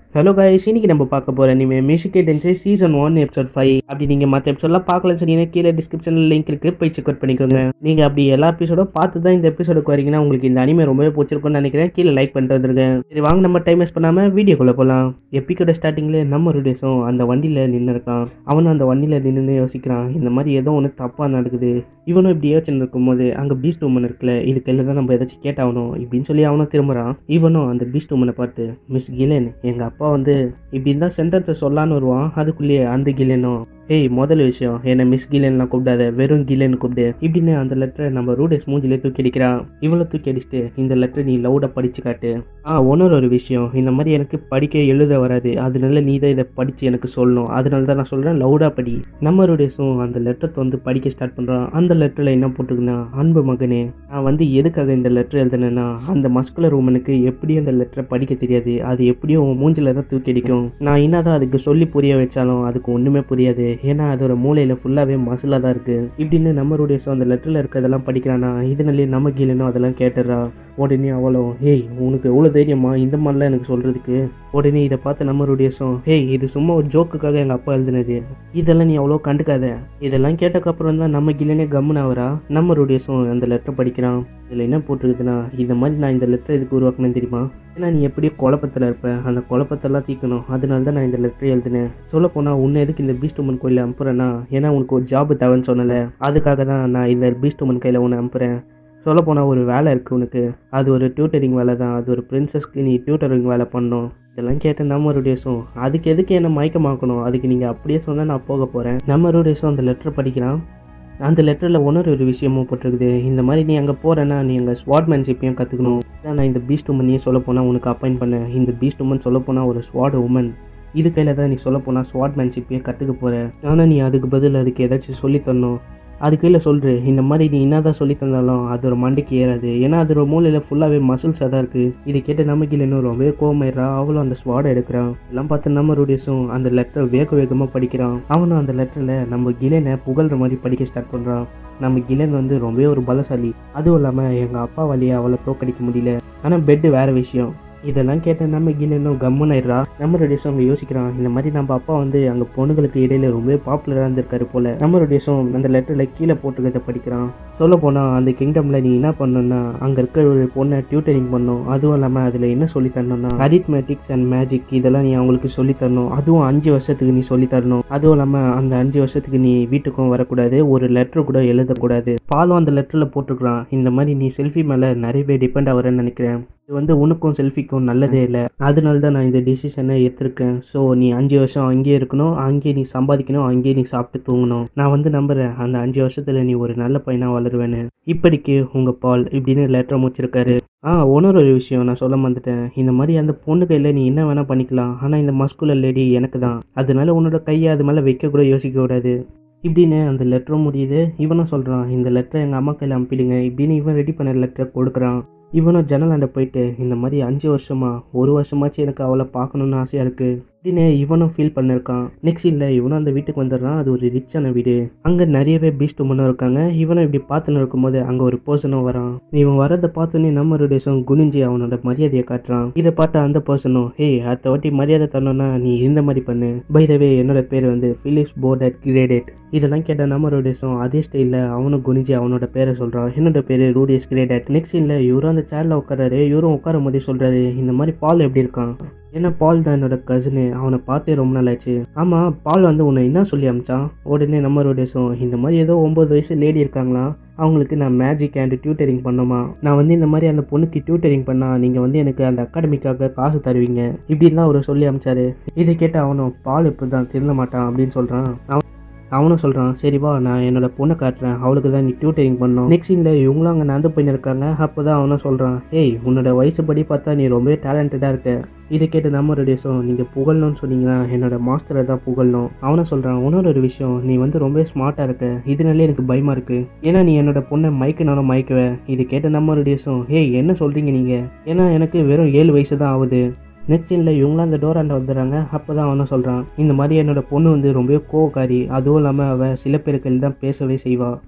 hello guys இன்னைக்கு நம்ம பார்க்க போகிற இனிமேல் மியூசிக்கே டென்ஸே சீசன் ஒன் எபிசோட் ஃபைவ் அப்படி நீங்கள் மற்ற எபிசோட்லாம் பார்க்கலன்னு சொன்னீங்கன்னா கீழே டிஸ்கிரிப்ஷனில் லிங்க் இருக்குது போய் செக் அவுட் பண்ணிக்கோங்க நீங்கள் அப்படி எல்லா எபிசோடும் பார்த்து தான் இந்த எபிசோடுக்கு வரீங்கன்னா உங்களுக்கு இந்த அனிமே ரொம்பவே பிடிச்சிருக்கும்னு நினைக்கிறேன் கீழே லைக் பண்ணிட்டு வந்துருங்க சரி வாங்க நம்ம டைம் வேஸ்ட் பண்ணாமல் வீடியோக்குள்ளே போகலாம் எப்பிக்கோட ஸ்டார்டிங்கில் நம்ம ஒரு டேஸும் அந்த வண்டியில் நின்று இருக்கான் அவனும் அந்த வண்டியில் நின்று யோசிக்கிறான் இந்த மாதிரி ஏதோ ஒன்று தப்பாக நடக்குது இவனும் இப்படி யோசனை இருக்கும்போது அங்கே பீஸ்ட் உமன் இருக்குல்ல இதுக்கு தான் நம்ம ஏதாச்சும் கேட்டாகணும் இப்படின்னு சொல்லி அவனும் திரும்புறான் இவனும் அந்த பீஸ்ட் உமனை பார்த்து மிஸ் கிலன் எங்கள் அப்பா வந்து இப்படி தான் சென்டென்ஸை சொல்லான்னு வருவான் அதுக்குள்ளேயே அந்த கிலனும் ஏய் முதல் விஷயம் என்னை மிஸ் கிலன்லாம் கூப்பிடாத வெறும் கிலன் கூப்பிடு இப்படின்னு அந்த லெட்டரை நம்ம ரூடேஸ் மூஞ்சிலே தூக்கி அடிக்கிறான் இவ்வளோ தூக்கி அடிச்சுட்டு இந்த லெட்டரை நீ லவுடாக படிச்சு காட்டு ஆ ஒன்னொரு ஒரு விஷயம் இந்த மாதிரி எனக்கு படிக்க எழுத வராது அதனால நீ தான் இதை படித்து எனக்கு சொல்லணும் அதனால தான் நான் சொல்கிறேன் லவுடாக படி நம்ம ரூடேஸும் அந்த லெட்டரை வந்து படிக்க ஸ்டார்ட் பண்ணுறான் அந்த லெட்டரில் என்ன போட்டிருக்குன்னா அன்பு மகனே நான் வந்து எதுக்காக இந்த லெட்டர் எழுதுனேன்னா அந்த மஸ்குலர் உமனுக்கு எப்படியும் அந்த லெட்டரை படிக்க தெரியாது அது எப்படியும் உன் மூஞ்சில தான் தூக்கி அடிக்கும் நான் என்னதான் அதுக்கு சொல்லி புரிய வச்சாலும் அதுக்கு ஒன்றுமே புரியாது ஏன்னா அதோட மூளையில் ஃபுல்லாகவே மசிலாக தான் இருக்குது இப்படின்னு நம்மளுடைய அந்த லெட்டரில் இருக்கிறதெல்லாம் படிக்கிறானா இதனாலே நம்ம கீழனும் அதெல்லாம் கேட்டுறா உடனே அவளும் ஹேய் உனக்கு எவ்வளோ தைரியமா இந்த மாதிரிலாம் எனக்கு சொல்கிறதுக்கு உடனே இதை பார்த்து நம்மளுடைய சோ ஹேய் இது சும்மா ஒரு ஜோக்குக்காக எங்கள் அப்பா எழுதுனது இதெல்லாம் நீ அவ்வளோ கண்டுக்காத இதெல்லாம் கேட்டக்கப்புறம் தான் நம்ம கிளனே கம்முன்னு ஆகிறா நம்மளுடைய சோ அந்த லெட்டர் படிக்கிறான் இதில் என்ன போட்டிருக்குதுன்னா இந்த மாதிரி நான் இந்த லெட்டர் எதுக்கு உருவாக்கினேன் தெரியுமா ஏன்னா நீ எப்படி குழப்பத்தில் இருப்ப அந்த குழப்பத்தெல்லாம் தீர்க்கணும் அதனால தான் நான் இந்த லெட்டர் எழுதினேன் சொல்ல போனால் உன்னை எதுக்கு இந்த பீஸ்ட் உமன் கோயிலில் அனுப்புறேன்னா ஏன்னா உனக்கு ஒரு ஜாப் தேவைன்னு சொன்னல அதுக்காக தான் நான் இந்த பீஸ்ட் உமன் கையில் உன்னை அனுப்புகிறேன் சொல்ல போனால் ஒரு வேலை இருக்குது உனக்கு அது ஒரு டியூட்டரிங் வேலை தான் அது ஒரு பிரின்சஸ்க்கு நீ டியூட்டரிங் வேலை பண்ணணும் இதெல்லாம் கேட்ட நம்ம ரூடேஸும் அதுக்கு எதுக்கு என்ன மயக்கமாக்கணும் அதுக்கு நீங்கள் அப்படியே சொன்னால் நான் போக போகிறேன் நம்ம ரூடேஸும் அந்த லெட்டர் படிக்கிறான் அந்த லெட்டரில் ஒன்னொரு ஒரு விஷயமும் போட்டிருக்குது இந்த மாதிரி நீ அங்கே போகிறேன்னா நீ அங்கே ஸ்வாட்மேன்ஷிப்பையும் கற்றுக்கணும் இதான் நான் இந்த பீஸ்ட் உமனையே சொல்ல போனால் உனக்கு அப்பாயிண்ட் பண்ணேன் இந்த பீஸ்ட் உமன் சொல்ல போனால் ஒரு ஸ்வாட் உமன் இது கையில் தான் நீ சொல்ல போனால் ஸ்வாட்மேன்ஷிப்பையே கற்றுக்க போகிற ஆனால் நீ அதுக்கு பதில் அதுக்கு ஏதாச்சும் சொல்லி தரணும் அது கையில் சொல்கிற இந்த மாதிரி நீ என்னதான் சொல்லி தந்தாலும் அது ஒரு மண்டைக்கு ஏறாது ஏன்னா அது ஒரு மூலையில் ஃபுல்லாகவே மசில்ஸாக தான் இருக்குது இதை கேட்டு நமக்கு இன்னும் ரொம்பவே கோமாயிடுறா அவளும் அந்த ஸ்வாடை எடுக்கிறான் எல்லாம் பார்த்து நம்ம ரூடியஸும் அந்த லெட்டரை வேக வேகமாக படிக்கிறான் அவனும் அந்த லெட்டரில் நம்ம கிலேனை புகழ்கிற மாதிரி படிக்க ஸ்டார்ட் பண்ணுறான் நம்ம கிலேன் வந்து ரொம்பவே ஒரு பலசாலி அதுவும் இல்லாமல் எங்கள் அப்பா வழியை அவளை தோக்கடிக்க முடியல ஆனால் பெட்டு வேறு விஷயம் இதெல்லாம் கேட்ட நம்ம கிலேனும் கம்முன்னு ஆயிடுறா நம்ம ரெடியஸும் அவங்க யோசிக்கிறான் இந்த மாதிரி நம்ம அப்பா வந்து அங்கே பொண்ணுங்களுக்கு இடையில ரொம்பவே பாப்புலராக இருந்திருக்காரு போல நம்ம ரெடியஸும் அந்த லெட்டரில் கீழே போட்டுக்கிறத படிக்கிறான் சொல்ல போனால் அந்த கிங்டமில் நீ என்ன பண்ணணும்னா அங்கே இருக்கிற ஒரு பொண்ணை டியூட்டரிங் பண்ணும் அதுவும் இல்லாமல் அதில் என்ன சொல்லி தரணும்னா அரித்மேட்டிக்ஸ் அண்ட் மேஜிக் இதெல்லாம் நீ அவங்களுக்கு சொல்லி தரணும் அதுவும் அஞ்சு வருஷத்துக்கு நீ சொல்லி தரணும் அதுவும் இல்லாமல் அந்த அஞ்சு வருஷத்துக்கு நீ வீட்டுக்கும் வரக்கூடாது ஒரு லெட்டர் கூட எழுதக்கூடாது பாலும் அந்த லெட்டரில் போட்டிருக்கிறான் இந்த மாதிரி நீ செல்ஃபி மேலே நிறைய பேர் டிபெண்ட் ஆகிறேன்னு நினைக்கிறேன் இது வந்து உனக்கும் செல்ஃபிக்கும் நல்லதே இல்லை அதனால தான் நான் இந்த டிசிஷனை எடுத்திருக்கேன் ஸோ நீ அஞ்சு வருஷம் அங்கேயே இருக்கணும் அங்கேயே நீ சம்பாதிக்கணும் அங்கேயே நீ சாப்பிட்டு தூங்கணும் நான் வந்து நம்புறேன் அந்த அஞ்சு வருஷத்தில் நீ ஒரு நல்ல பையனாக வளருவேன்னு இப்படிக்கு உங்கள் பால் இப்படின்னு லெட்டர் முடிச்சிருக்காரு ஆ இன்னொரு ஒரு விஷயம் நான் சொல்ல வந்துட்டேன் இந்த மாதிரி அந்த பொண்ணு கையில் நீ என்ன வேணால் பண்ணிக்கலாம் ஆனால் இந்த மஸ்குலர் லேடி எனக்கு தான் அதனால உன்னோட கையை அது மேலே வைக்க கூட யோசிக்க கூடாது இப்படின்னு அந்த லெட்டரும் முடியுது இவனும் சொல்கிறான் இந்த லெட்டரை எங்கள் அம்மா கையில் அனுப்பிடுங்க இப்படின்னு இவன் ரெடி பண்ண லெட்டரை கொடுக்குறான் இவனும் ஜன்னலாண்ட போயிட்டு இந்த மாதிரி அஞ்சு வருஷமா ஒரு வருஷமாச்சு எனக்கு அவளை பார்க்கணுன்னு ஆசையாக இருக்குது அப்படின்னு இவனும் ஃபீல் பண்ணிருக்கான் நெக்ஸ்ட் இல்லை இவனும் அந்த வீட்டுக்கு வந்துடுறான் அது ஒரு ரிச்சான வீடு அங்கே நிறையவே பீஸ்ட் உமனும் இருக்காங்க இவனும் இப்படி பார்த்துன்னு இருக்கும்போது அங்கே ஒரு பர்சனும் வரான் இவன் வரதை பார்த்தோன்னே நம்ம ரெடியூஸும் குனிஞ்சு அவனோட மரியாதையை காட்டுறான் இதை பார்த்த அந்த பர்சனும் ஹேய் அடுத்த வாட்டி மரியாதை தரணும்னா நீ இந்த மாதிரி பண்ணு பை த வே என்னோட பேர் வந்து ஃபிலிப்ஸ் போர்டட் கிரேடேட் இதெல்லாம் கேட்ட நம்ம ரூடியஸும் அதே ஸ்டைலில் அவனும் குனிஞ்சு அவனோட பேரை சொல்கிறான் என்னோட பேர் ரூடியஸ் கிரேடேட் நெக்ஸ்ட் இல்லை இவரும் அந்த சேரில் உட்காராரு இவரும் உட்காரும் போதே சொல்கிறாரு இந்த மாதிரி பால் எப்படி இருக்கான் ஏன்னா பால் தான் என்னோட கசினு அவனை பார்த்தே ரொம்ப நாள் ஆச்சு ஆமாம் பால் வந்து உன்னை என்ன சொல்லி அமிச்சான் உடனே நம்ம ரூடியஸும் இந்த மாதிரி ஏதோ ஒம்பது வயசு லேடி இருக்காங்களா அவங்களுக்கு நான் மேஜிக் அண்ட் டியூட்டரிங் பண்ணோமா நான் வந்து இந்த மாதிரி அந்த பொண்ணுக்கு டியூட்டரிங் பண்ணால் நீங்கள் வந்து எனக்கு அந்த அகாடமிக்காக காசு தருவீங்க இப்படின்லாம் அவர் சொல்லி அமிச்சாரு இதை கேட்டு அவனும் பால் இப்போ தான் திருந்த மாட்டான் அப்படின்னு சொல்கிறான் அவன் அவனும் சொல்கிறான் சரி வா நான் என்னோட பொண்ணை காட்டுறேன் அவளுக்கு தான் நீ டியூட்டரிங் பண்ணோம் நெக்ஸ்ட் இல்லை இவங்களும் அங்கே நடந்து போயின்னு இருக்காங்க அப்போ தான் அவனும் சொல்கிறான் ஏய் உன்னோட வயசு படி பார்த்தா நீ ரொம்பவே டேலண்டடாக இருக்க இதை கேட்டு நம்ம ரெடியூஸும் நீங்கள் புகழணும்னு சொன்னீங்கன்னா என்னோட மாஸ்டரை தான் புகழணும் அவனும் சொல்கிறான் இன்னொரு ஒரு விஷயம் நீ வந்து ரொம்பவே ஸ்மார்ட்டாக இருக்க இதனாலே எனக்கு பயமாக இருக்குது ஏன்னா நீ என்னோட பொண்ணை மயக்கினாலும் மயக்குவேன் இதை கேட்டு நம்ம ரெடியூஸும் ஏய் என்ன சொல்கிறீங்க நீங்கள் ஏன்னா எனக்கு வெறும் ஏழு வயசு தான் ஆகுது நெக்ஸ்ட் இல்லை இவங்களாம் அந்த டோராண்ட வந்துடுறாங்க அப்போ தான் அவனும் சொல்கிறான் இந்த மாதிரி என்னோட பொண்ணு வந்து ரொம்பவே கோவக்காரி அதுவும் இல்லாமல் அவள் சில பேருக்கு தான் பேசவே செய்வா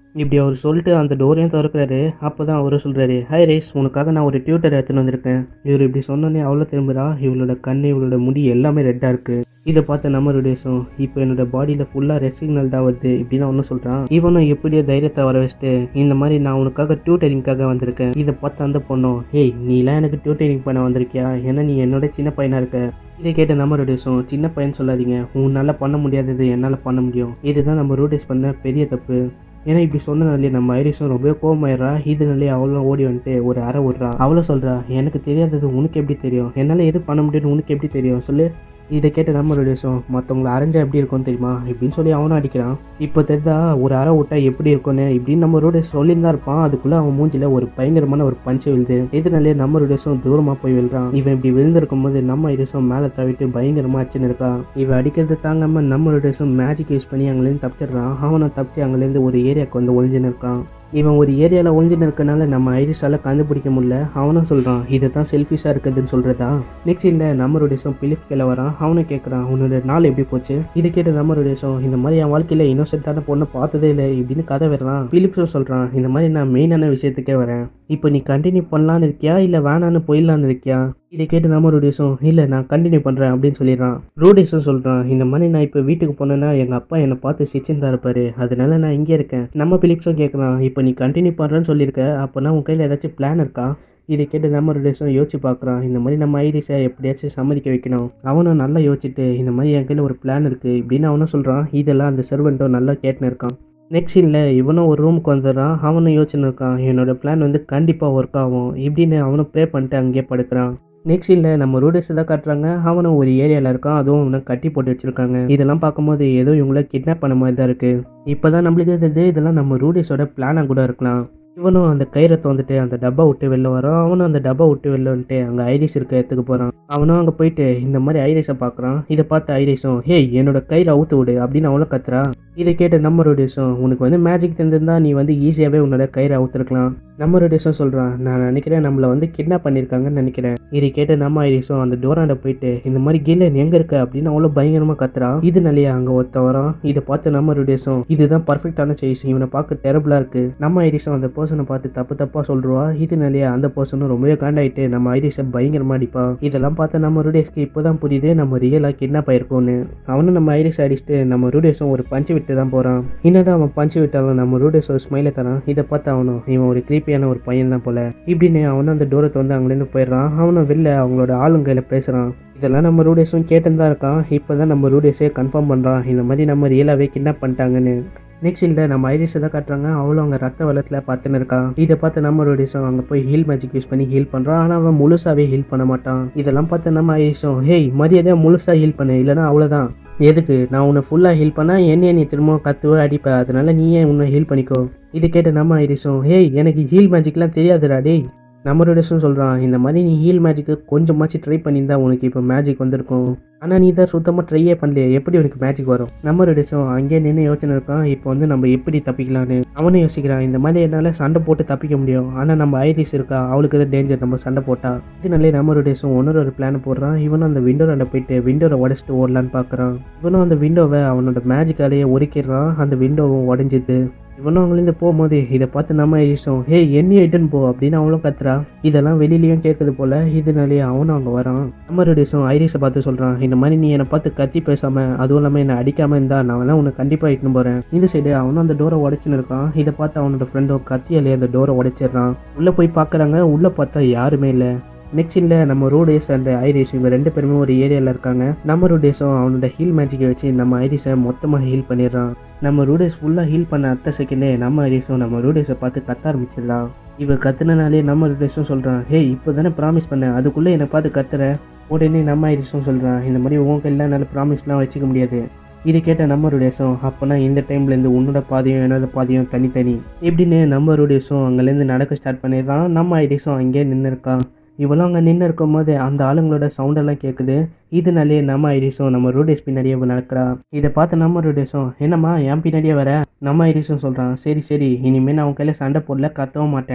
இப்படி அவர் சொல்லிட்டு அந்த டோரையும் திறக்கிறாரு அப்போ தான் அவரு சொல்கிறாரு ஹாய் ரேஸ் உனக்காக நான் ஒரு டியூட்டர் எடுத்துன்னு வந்திருக்கேன் இவர் இப்படி சொன்னோன்னே அவ்வளோ திரும்புகிறா இவளோட கண் இவளோட முடி எல்லாமே ரெட்டாக இருக்குது இதை பார்த்த நம்ம ருடேஷும் இப்போ என்னோட பாடியில் ஃபுல்லாக ரெட் சிக்னல் தான் வருது இப்படின்னு ஒன்று சொல்கிறான் இவனும் எப்படியோ தைரியத்தை வர வச்சுட்டு இந்த மாதிரி நான் உனக்காக டியூட்டரிங்காக வந்திருக்கேன் இதை பார்த்து அந்த பொண்ணும் ஹேய் நீலாம் எனக்கு டியூட்டரிங் பண்ண வந்திருக்கியா ஏன்னா நீ என்னோட சின்ன பையனாக இருக்க இதை கேட்ட நம்ம ரோடேஸும் சின்ன பையன் சொல்லாதீங்க உன்னால் பண்ண முடியாதது என்னால் பண்ண முடியும் இதுதான் நம்ம ரோடேஸ் பண்ண பெரிய தப்பு ஏன்னா இப்படி சொன்னனாலே நம்ம ஐரிஷும் ரொம்ப கோவமாயிடுறா இதனாலே அவளும் ஓடி வந்துட்டு ஒரு அரை விட்றா அவளும் சொல்கிறா எனக்கு தெரியாதது உனக்கு எப்படி தெரியும் என்னால் எது பண்ண முடியும்னு உனக்கு எப்படி தெரியும் சொல்லு இதை கேட்ட நம்ம ரோடேஸும் மற்றவங்களை அரைஞ்சா எப்படி இருக்கும் தெரியுமா இப்படின்னு சொல்லி அவனும் அடிக்கிறான் இப்போ தெரிதா ஒரு அரை விட்டா எப்படி இருக்கும்னு இப்படின்னு நம்ம ரோடேஸ் சொல்லியிருந்தா இருப்பான் அதுக்குள்ளே அவன் மூஞ்சில ஒரு பயங்கரமான ஒரு பஞ்சு விழுது இதனாலே நம்ம ரோடேஸும் தூரமாக போய் விழுறான் இவன் இப்படி விழுந்திருக்கும் போது நம்ம ஐரிஸும் மேலே தவிட்டு பயங்கரமாக அடிச்சுன்னு இருக்கான் இவன் அடிக்கிறது தாங்காம நம்ம ரோடேஸும் மேஜிக் யூஸ் பண்ணி அங்கேருந்து தப்பிச்சிடுறான் அவனை தப்பிச்சு அங்கேருந்து ஒரு ஏரியாவுக்கு வந்து ஒளிஞ்சுன்னு இருக்கான் இவன் ஒரு ஏரியாவில் ஒளிஞ்சுன்னு இருக்கனால நம்ம ஐரிஸால் கண்டுபிடிக்க முடியல அவனும் சொல்கிறான் இதை தான் செல்ஃபிஷாக இருக்குதுன்னு சொல்கிறதா நெக்ஸ்ட் இல்லை நம்ம ரோடேஸும் பிலிப் கீழே வரான் அவனும் கேட்குறான் உன்னோட நாள் எப்படி போச்சு இது கேட்டு நம்ம ரோடேஸும் இந்த மாதிரி என் வாழ்க்கையில் இன்னோசென்ட்டான பொண்ணை பார்த்ததே இல்லை இப்படின்னு கதை வர்றான் பிலிப்ஸும் சொல்கிறான் இந்த மாதிரி நான் மெயினான விஷயத்துக்கே வரேன் இப்போ நீ கண்டினியூ பண்ணலான்னு இருக்கியா இல்லை வேணான்னு போயிடலான்னு இருக்கியா இதை கேட்டு நம்ம ரூடிஸும் இல்லை நான் கண்டினியூ பண்ணுறேன் அப்படின்னு சொல்லிடுறான் ரூடிஸும் சொல்கிறான் இந்த மாதிரி நான் இப்போ வீட்டுக்கு போனேன்னா எங்கள் அப்பா என்னை பார்த்து சிச்சின்னு தான் இருப்பாரு அதனால நான் இங்கே இருக்கேன் நம்ம பிலிப்ஸும் கேட்குறான் இப்போ நீ கண்டினியூ பண்ணுறேன்னு சொல்லியிருக்க அப்போனா உன் கையில் ஏதாச்சும் பிளான் இருக்கா இதை கேட்டு நம்ம ரூடிஸும் யோசிச்சு பார்க்குறான் இந்த மாதிரி நம்ம ஐரிஸை எப்படியாச்சும் சம்மதிக்க வைக்கணும் அவனும் நல்லா யோசிச்சுட்டு இந்த மாதிரி என் கையில் ஒரு பிளான் இருக்குது இப்படின்னு அவனும் சொல்கிறான் இதெல்லாம் அந்த செர்வெண்ட்டும் நல்லா கேட்டுன்னு இருக்கான் நெக்ஸ்ட் சீனில் இவனும் ஒரு ரூமுக்கு வந்துடுறான் அவனும் யோசனை இருக்கான் என்னோட பிளான் வந்து கண்டிப்பாக ஒர்க் ஆகும் இப்படின்னு அவனும் ப்ரே பண்ணிட்டு அங்கேயே படுக்கிறான் நெக்ஸ்ட் சீனில் நம்ம ரூடேஸ் தான் காட்டுறாங்க அவனும் ஒரு ஏரியாவில் இருக்கான் அதுவும் அவனை கட்டி போட்டு வச்சிருக்காங்க இதெல்லாம் பார்க்கும்போது ஏதோ இவங்கள கிட்னாப் பண்ண மாதிரி தான் இருக்குது இப்போ தான் நம்மளுக்கு தெரியுது இதெல்லாம் நம்ம ரூடேஸோட பிளானாக கூட இருக்கலாம் இவனும் அந்த கயிறை வந்துட்டு அந்த டப்பா விட்டு வெளில வரான் அவனும் அந்த டப்பா விட்டு வெளில வந்துட்டு அங்கே ஐரிஸ் இருக்க இடத்துக்கு போகிறான் அவனும் அங்கே போயிட்டு இந்த மாதிரி ஐரிஸை பார்க்குறான் இதை பார்த்து ஐரிஸும் ஹேய் என்னோட கயிறை அவுத்து விடு அப்படின்னு அவளும் கத்துறா இதை கேட்டு நம்ம ரோடேஸும் உனக்கு வந்து மேஜிக் தெரிஞ்சிருந்தா நீ வந்து ஈஸியாகவே உன்னோட கயிறை அவுத்துருக்கலாம் நம்ம ரோடேஸும் சொல்கிறான் நான் நினைக்கிறேன் நம்மளை வந்து கிட்னாப் பண்ணியிருக்காங்கன்னு நினைக்கிறேன் இதை கேட்டு நம்ம ஐரிஸும் அந்த டோராண்ட போயிட்டு இந்த மாதிரி கில்லன் எங்கே இருக்க அப்படின்னு அவ்வளோ பயங்கரமாக கத்துறான் இதனாலேயே அங்கே ஒருத்த வரான் இதை பார்த்து நம்ம ரோடேஸும் இதுதான் பர்ஃபெக்டான சாய்ஸ் இவனை பார்க்க டெரபிளாக இருக்கு நம்ம ஐரிஸும் அந்த பர்சனை பார்த்து தப்பு தப்பாக சொல்கிறவா இதனாலேயே அந்த பர்சனும் ரொம்பவே காண்டாயிட்டு நம்ம ஐரிஸை பயங்கரமாக அடிப்பான் இதெல்லாம் பார்த்து நம்ம ரூடேஸ்க்கு இப்போ தான் புரியுது நம்ம ரியலாக கிட்னாப் ஆயிருக்கோன்னு அவனும் நம்ம ஐரிஸ் அடிச்சுட்டு நம்ம ரூடேஸும் ஒரு பஞ்சு விட்டு தான் போகிறான் என்னதான் அவன் பஞ்சு விட்டாலும் நம்ம ரூடேஸ் ஒரு ஸ்மைலை தரான் இதை பார்த்து அவனும் இவன் ஒரு கிரீப்பியான ஒரு பையன் தான் போல இப்படின்னு அவனும் அந்த தூரத்தை வந்து அங்கேருந்து போயிடுறான் அவனும் வெளில அவங்களோட ஆளுங்கையில் பேசுகிறான் இதெல்லாம் நம்ம ரூடேஸும் கேட்டுன்னு தான் இருக்கான் இப்போ தான் நம்ம ரூடேஸே கன்ஃபார்ம் பண்ணுறான் இந்த மாதிரி நம்ம ரியலாகவே கிட்னாப் பண்ணிட்டாங்கன்னு நெக்ஸ்ட் இல்லை நம்ம ஐரிஸை தான் காட்டுறாங்க அவளும் அங்கே ரத்த வெள்ளத்தில் பார்த்துன்னு இருக்கான் இதை பார்த்து நம்ம ரோடிஸும் அங்கே போய் ஹீல் மேஜிக் யூஸ் பண்ணி ஹீல் பண்ணுறான் ஆனால் அவன் முழுசாவே ஹீல் பண்ண மாட்டான் இதெல்லாம் பார்த்து நம்ம ஐரிஸும் ஹேய் மரியாதையாக முழுசாக ஹீல் பண்ணு இல்லைனா அவ்வளோதான் எதுக்கு நான் உன்னை ஃபுல்லாக ஹீல் பண்ணால் என்னைய நீ திரும்ப கத்துவ அடிப்ப அதனால நீயே உன்னை ஹீல் பண்ணிக்கோ இது கேட்ட நம்ம ஐரிஸும் ஹேய் எனக்கு ஹீல் மேஜிக்லாம் தெரியாதுடா டேய் நம்ம ரோடிஸும் சொல்கிறான் இந்த மாதிரி நீ ஹீல் மேஜிக்கு கொஞ்சமாச்சும் ட்ரை பண்ணியிருந்தா உனக்கு இப்போ மேஜிக் வந்திருக்கும் ஆனால் நீ தான் சுத்தமாக ட்ரையே பண்ணலையே எப்படி உனக்கு மேஜிக் வரும் நம்ம ரெடிஸும் அங்கேயே நின்று யோசனை இருக்கான் இப்போ வந்து நம்ம எப்படி தப்பிக்கலான்னு அவனும் யோசிக்கிறான் இந்த மாதிரி என்னால் சண்டை போட்டு தப்பிக்க முடியும் ஆனால் நம்ம ஐரிஸ் இருக்கா அவளுக்கு தான் டேஞ்சர் நம்ம சண்டை போட்டா இதனாலே நம்ம ரெடிஸும் ஒன்னொரு ஒரு பிளான் போடுறான் இவனும் அந்த விண்டோவில் போயிட்டு விண்டோவை உடச்சிட்டு ஓடலான்னு பார்க்குறான் இவனும் அந்த விண்டோவை அவனோட மேஜிக்காலேயே உடைக்கிறான் அந்த விண்டோவும் உடஞ்சிது இவனும் அங்கேருந்து போகும்போது இதை பார்த்து நம்ம ஐரிஸும் ஹே என்னையும் இட்டுன்னு போ அப்படின்னு அவளும் கத்துறா இதெல்லாம் வெளியிலயும் கேட்குது போல இதனாலேயே அவனும் அங்கே வரான் நம்ம ரெடிஸும் ஐரிஸை பார்த்து சொல்கிறான் இந்த மாதிரி நீ என்னை பார்த்து கத்தி பேசாம அதுவும் இல்லாமல் என்னை அடிக்காம இருந்தா நான் வேணா உன்னை கண்டிப்பாக இட்டுன்னு போகிறேன் இந்த சைடு அவனும் அந்த டோரை உடைச்சுன்னு இருக்கான் இதை பார்த்து அவனோட ஃப்ரெண்டும் கத்தியாலே அந்த டோரை உடைச்சிடுறான் உள்ளே போய் பார்க்குறாங்க உள்ளே பார்த்தா யாருமே இல்லை நெக்ஸ்ட் இல்லை நம்ம ரூடேஸ் அண்ட் ஐரிஸ் இவங்க ரெண்டு பேருமே ஒரு ஏரியாவில் இருக்காங்க நம்ம ரூடேஸும் அவனோட ஹீல் மேஜிக்கை வச்சு நம்ம ஐரிஸை மொத்தமாக ஹீல் பண்ணிடுறான் நம்ம ரூடேஸ் ஃபுல்லாக ஹீல் பண்ண அத்த செகண்டே நம்ம ஐரிஸும் நம்ம ரூடேஸை பார்த்து கத்த ஆரம்பிச்சிடலாம் இவ கத்துனனாலே நம்ம ரூடேஸும் சொல்கிறான் ஹே இப்போ தானே ப்ராமிஸ் பண்ணேன் அதுக்குள்ளே என்னை பார்த்து கத்துற உடனே நம்ம ஐரிஸும் சொல்கிறான் இந்த மாதிரி உன் கையில் என்னால் ப்ராமிஸ்லாம் வச்சுக்க முடியாது இது கேட்ட நம்ம ரூடேஸும் அப்போனா இந்த டைம்லேருந்து உன்னோட பாதையும் என்னோட பாதையும் தனித்தனி இப்படின்னு நம்ம ரூடேஸும் அங்கேருந்து நடக்க ஸ்டார்ட் பண்ணிடுறான் நம்ம ஐரிஸும் அங்கேயே நின்று இருக்கான் இவளும் அங்கே நின்று இருக்கும் போது அந்த ஆளுங்களோட சவுண்டெல்லாம் கேட்குது இதனாலே நம்ம ஐரிஸும் நம்ம ரூடேஸ் பின்னாடியே நடக்கிறா இதை பார்த்து நம்ம ரூடேஸும் என்னம்மா என் பின்னாடியே வர நம்ம ஐரிஸும் சொல்கிறான் சரி சரி இனிமேல் நான் உன் கையில் சண்டை போடல கத்தவும் மாட்டேன்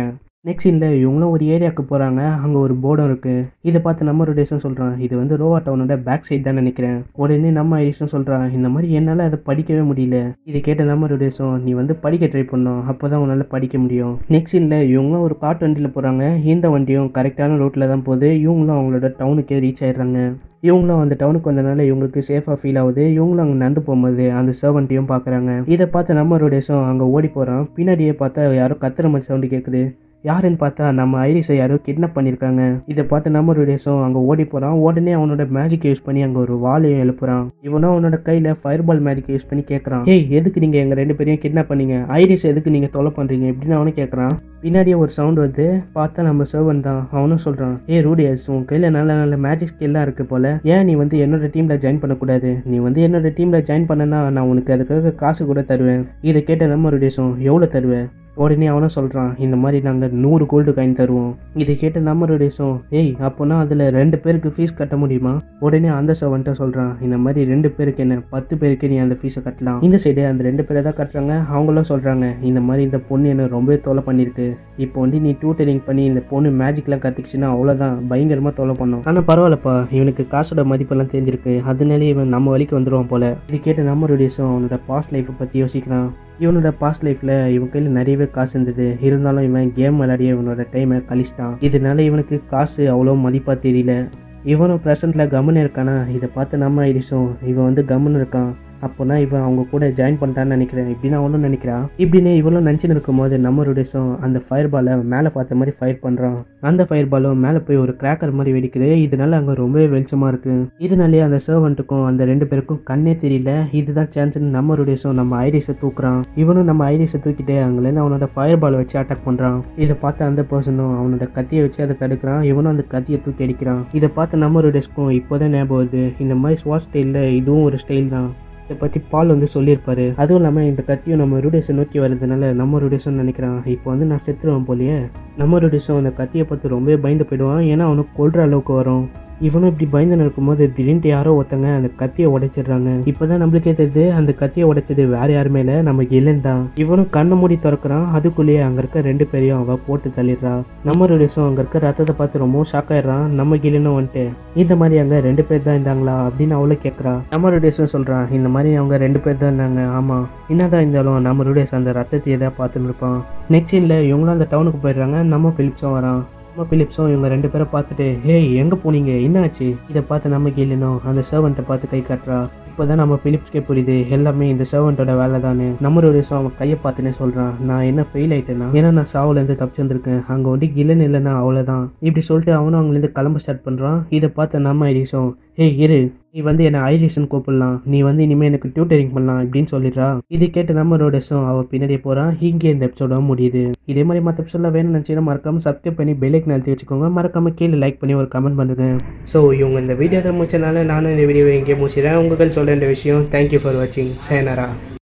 நெக்ஸ்ட் இல்லை இவங்களும் ஒரு ஏரியாவுக்கு போகிறாங்க அங்கே ஒரு போர்டும் இருக்குது இதை பார்த்து நம்ம ரோடேஷன் சொல்கிறான் இது வந்து ரோவா டவுனோட பேக் சைடு தான் நினைக்கிறேன் உடனே நம்ம ஐரிஷும் சொல்கிறான் இந்த மாதிரி என்னால் அதை படிக்கவே முடியல இது கேட்ட நம்ம ரோடேஷும் நீ வந்து படிக்க ட்ரை பண்ணணும் அப்போ தான் உன்னால் படிக்க முடியும் நெக்ஸ்ட் இல்லை இவங்களும் ஒரு காட்டு வண்டியில் போகிறாங்க இந்த வண்டியும் கரெக்டான ரோட்டில் தான் போகுது இவங்களும் அவங்களோட டவுனுக்கே ரீச் ஆயிடுறாங்க இவங்களும் அந்த டவுனுக்கு வந்தனால இவங்களுக்கு சேஃபாக ஃபீல் ஆகுது இவங்களும் அங்கே நடந்து போகும்போது அந்த சர்வெண்ட்டையும் பார்க்குறாங்க இதை பார்த்து நம்ம ரோடேஷும் அங்கே ஓடி போகிறான் பின்னாடியே பார்த்தா யாரோ கத்துற மாதிரி சவுண்டு கேட்குது யாருன்னு பார்த்தா நம்ம ஐரிஸை யாரோ கிட்னாப் பண்ணியிருக்காங்க இதை பார்த்து நம்ம ரோடேஷும் அங்கே ஓடி போகிறான் உடனே அவனோட மேஜிக் யூஸ் பண்ணி அங்கே ஒரு வாலையும் எழுப்புறான் இவனும் அவனோட கையில் ஃபயர் பால் மேஜிக் யூஸ் பண்ணி கேட்குறான் ஏய் எதுக்கு நீங்கள் எங்கள் ரெண்டு பேரையும் கிட்னாப் பண்ணீங்க ஐரிஸ் எதுக்கு நீங்கள் தொலை பண்ணுறீங்க இப்படின்னு அவனும் கேட்குறான் பின்னாடியே ஒரு சவுண்ட் வந்து பார்த்தா நம்ம சர்வன் தான் அவனும் சொல்கிறான் ஏ ரூடியஸ் உன் கையில் நல்ல நல்ல மேஜிக் ஸ்கில்லாம் இருக்குது போல ஏன் நீ வந்து என்னோட டீமில் ஜாயின் பண்ணக்கூடாது நீ வந்து என்னோட டீமில் ஜாயின் பண்ணனா நான் உனக்கு அதுக்காக காசு கூட தருவேன் இதை கேட்ட நம்ம ரூடியஸும் எவ்வளோ தருவேன் உடனே அவனும் சொல்கிறான் இந்த மாதிரி நாங்கள் நூறு கோல்டு காயின் தருவோம் இதை கேட்ட நம்ம ரூடியஸும் ஏய் அப்போனா அதில் ரெண்டு பேருக்கு ஃபீஸ் கட்ட முடியுமா உடனே அந்த சவன்ட்ட சொல்கிறான் இந்த மாதிரி ரெண்டு பேருக்கு என்ன பத்து பேருக்கு நீ அந்த ஃபீஸை கட்டலாம் இந்த சைடு அந்த ரெண்டு பேரை தான் கட்டுறாங்க அவங்களும் சொல்கிறாங்க இந்த மாதிரி இந்த பொண்ணு என்ன ரொம்பவே தொலை பண்ணியிருக்கு இப்போ வந்து நீ டூட்டரிங் பண்ணி இந்த பொண்ணு மேஜிக்லாம் கற்றுக்குச்சுன்னா அவ்வளோதான் பயங்கரமாக தொலை பண்ணும் ஆனால் பரவாயில்லப்பா இவனுக்கு காசோட மதிப்பெல்லாம் தெரிஞ்சிருக்கு அதனாலே இவன் நம்ம வழிக்கு வந்துடுவான் போல இது கேட்ட நம்ம ரூடியஸும் அவனோட பாஸ்ட் லைஃப்பை பற்றி யோசிக்கிறான் இவனோட பாஸ்ட் லைஃப்பில் இவன் கையில் நிறையவே காசு இருந்தது இருந்தாலும் இவன் கேம் விளையாடிய இவனோட டைமை கழிச்சிட்டான் இதனால இவனுக்கு காசு அவ்வளோ மதிப்பாக தெரியல இவனும் ப்ரெசண்ட்டில் கம்முன்னு இருக்கானா இதை பார்த்து நம்ம ஐரிஷும் இவன் வந்து கம்முன்னு இருக்கான் அப்போனா இவன் அவங்க கூட ஜாயின் பண்ணிட்டான்னு நினைக்கிறேன் இப்படின்னு அவனும் நினைக்கிறான் இப்படின்னு இவளும் நினச்சின்னு இருக்கும்போது நம்ம ருடேஸும் அந்த ஃபயர் பாலை மேலே பார்த்த மாதிரி ஃபயர் பண்ணுறான் அந்த ஃபயர் பாலும் மேலே போய் ஒரு கிராக்கர் மாதிரி வெடிக்குது இதனால அங்கே ரொம்பவே வெளிச்சமாக இருக்கு இதனாலே அந்த சர்வெண்ட்டுக்கும் அந்த ரெண்டு பேருக்கும் கண்ணே தெரியல இதுதான் சான்ஸ்னு நம்ம ருடேஸும் நம்ம ஐரிஸை தூக்குறான் இவனும் நம்ம ஐரிஸை தூக்கிட்டு அங்கேருந்து அவனோட ஃபயர் பாலை வச்சு அட்டாக் பண்ணுறான் இதை பார்த்து அந்த பர்சனும் அவனோட கத்தியை வச்சு அதை தடுக்கிறான் இவனும் அந்த கத்தியை தூக்கி அடிக்கிறான் இதை பார்த்து நம்ம ருடேஸ்க்கும் இப்போதான் ஞாபகம் வருது இந்த மாதிரி ஸ்வாட் ஸ்டைலில் இதுவும் ஒரு ஸ்டைல் தான் இதை பற்றி பால் வந்து சொல்லியிருப்பாரு அதுவும் இல்லாமல் இந்த கத்தியும் நம்ம ரூடேஸை நோக்கி வர்றதுனால நம்ம ரூடேஸும் நினைக்கிறான் இப்போ வந்து நான் செத்துருவேன் போலயே நம்ம ரூடேஸும் அந்த கத்தியை பார்த்து ரொம்பவே பயந்து போயிடுவான் ஏன்னா அவனுக்கு கொல்ற அளவுக்கு வரும் இவனும் இப்படி பயந்து இருக்கும்போது திடீர்னு யாரோ ஒருத்தங்க அந்த கத்தியை உடைச்சிடுறாங்க இப்போதான் நம்மளுக்கே தெரியுது அந்த கத்தியை உடைச்சது வேற யாருமே இல்லை நம்ம கிலன் தான் இவனும் கண்ணை மூடி திறக்கிறான் அதுக்குள்ளேயே அங்க இருக்க ரெண்டு பேரையும் அவ போட்டு தள்ளிடுறா நம்ம ரூடேஸும் அங்க இருக்க ரத்தத்தை பார்த்து ரொம்பவும் ஷாக் ஆயிடுறான் நம்ம கிலனும் வந்துட்டு இந்த மாதிரி அங்க ரெண்டு பேர் தான் இருந்தாங்களா அப்படின்னு அவளும் கேட்குறா நம்ம ரூடேஸும் சொல்றான் இந்த மாதிரி அவங்க ரெண்டு பேர் தான் இருந்தாங்க ஆமா என்னதான் இருந்தாலும் நம்ம ரூடேஸ் அந்த ரத்தத்தையே தான் பார்த்துன்னு இருப்பான் நெக்ஸ்ட் இல்லை இவங்களும் அந்த டவுனுக்கு போயிடுறாங்க நம்ம பிலிப்ஸும் வரான் நம்ம பிலிப்ஸும் இவங்க ரெண்டு பேரை பார்த்துட்டு ஹேய் எங்கே போனீங்க என்னாச்சு இதை பார்த்து நம்ம கேளுனும் அந்த சர்வெண்ட்டை பார்த்து கை காட்டுறா இப்போதான் நம்ம பிலிப்ஸ்க்கே புரியுது எல்லாமே இந்த சர்வெண்ட்டோட வேலை தானே நம்மளோட அவன் கையை பார்த்துனே சொல்கிறான் நான் என்ன ஃபெயில் ஆயிட்டேனா ஏன்னா நான் சாவுலேருந்து தப்பிச்சு வந்திருக்கேன் அங்கே வந்து கில்லன் இல்லைன்னா அவ்வளோதான் இப்படி சொல்லிட்டு அவனும் அங்கேருந்து கிளம்ப ஸ்டார்ட் பண்ணுறான் இதை பார்த்த நம்ம ஐரிஸும் ஏய் இரு நீ வந்து என்னை ஐரிஸ்ன்னு கூப்பிடலாம் நீ வந்து இனிமேல் எனக்கு டியூட்டரிங் பண்ணலாம் அப்படின்னு சொல்லிடுறா இது கேட்டு நம்ம ரோடஸும் அவள் பின்னாடியே போகிறான் இங்கே இந்த எபிசோட முடியுது இதே மாதிரி மற்ற எபிசோடில் வேணும்னு நினச்சிங்கன்னா மறக்காம சப்ஸ்கிரைப் பண்ணி பெல்லைக்கு நிறுத்தி வச்சுக்கோங்க மறக்காம கீழே லைக் பண்ணி ஒரு கமெண்ட் பண்ணுங்க ஸோ இவங்க இந்த வீடியோ தான் முடிச்சனால நானும் இந்த வீடியோவை எங்கேயே முடிச்சிடறேன் உங்கள் சொல்ல வேண்டிய விஷயம் தேங்க்யூ ஃபார் வாட்சிங் சேனரா